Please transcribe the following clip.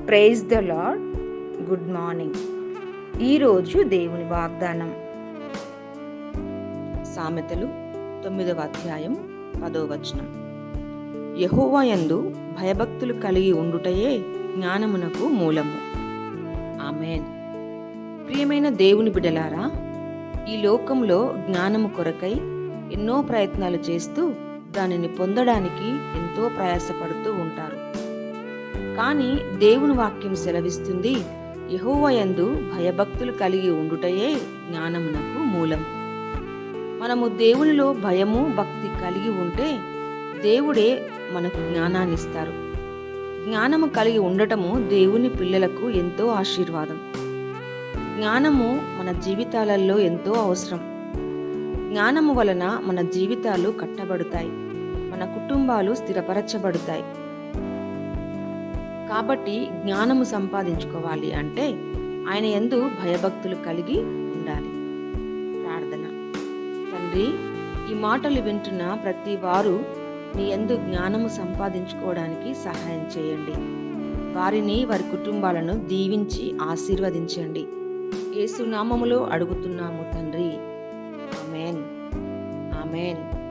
praise the Lord good morning ఈరోజు దేవుని వాగ్దానం సామెతలు తొమ్మిదవ అధ్యాయం పదో వచనం యహోవాయందు భయభక్తులు కలిగి ఉండుటయే జ్ఞానమునకు మూలము ఆమెన్ ప్రియమైన దేవుని బిడలారా ఈ లోకంలో జ్ఞానము కొరకై ఎన్నో ప్రయత్నాలు చేస్తూ దానిని పొందడానికి ఎంతో ప్రయాసపడుతూ ఉంటారు కానీ దేవుని వాక్యం సెలవిస్తుంది యహోవయందు భయభక్తులు కలిగి ఉండుటయే జ్ఞానమునకు మూలం మనము దేవునిలో భయము భక్తి కలిగి ఉంటే దేవుడే మనకు జ్ఞానాన్ని ఇస్తారు జ్ఞానము కలిగి ఉండటము దేవుని పిల్లలకు ఎంతో ఆశీర్వాదం జ్ఞానము మన జీవితాలలో ఎంతో అవసరం జ్ఞానము వలన మన జీవితాలు కట్టబడతాయి మన కుటుంబాలు స్థిరపరచబడతాయి కాబట్టి జ్ఞానము సంపాదించుకోవాలి అంటే ఆయన ఎందు భయభక్తులు కలిగి ఉండాలి ప్రార్థన తండ్రి ఈ మాటలు వింటున్న ప్రతి వారు నీ ఎందు జ్ఞానము సంపాదించుకోవడానికి సహాయం చేయండి వారిని వారి కుటుంబాలను దీవించి ఆశీర్వదించండి ఏసునామములో అడుగుతున్నాము తండ్రి ఆమెన్ ఆమెన్